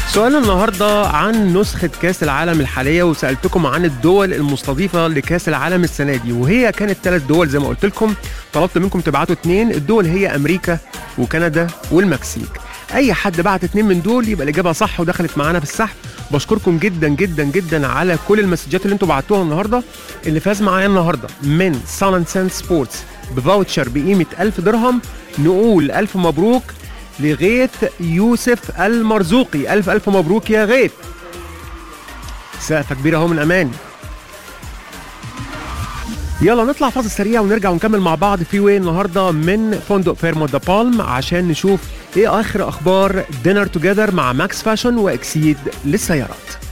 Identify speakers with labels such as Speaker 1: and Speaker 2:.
Speaker 1: سؤال النهارده عن نسخة كأس العالم الحالية وسألتكم عن الدول المستضيفة لكأس العالم السنة دي وهي كانت ثلاث دول زي ما قلت لكم طلبت منكم تبعتوا اثنين الدول هي أمريكا وكندا والمكسيك أي حد بعت اثنين من دول يبقى الإجابة صح ودخلت معانا في السحب بشكركم جدا جدا جدا على كل المسجات اللي انتوا بعتوها النهارده اللي فاز معايا النهارده من سان اند سان سبورتس بفاوتشر بقيمة 1000 درهم نقول ألف مبروك لغيث يوسف المرزوقي ألف ألف مبروك يا غيث سقفة كبيرة اهو من أمان يلا نطلع فاصل سريع ونرجع ونكمل مع بعض في وين النهارده من فندق فيرمو دا بالم عشان نشوف ايه اخر اخبار دينر توجذر مع ماكس فاشن واكسيد للسيارات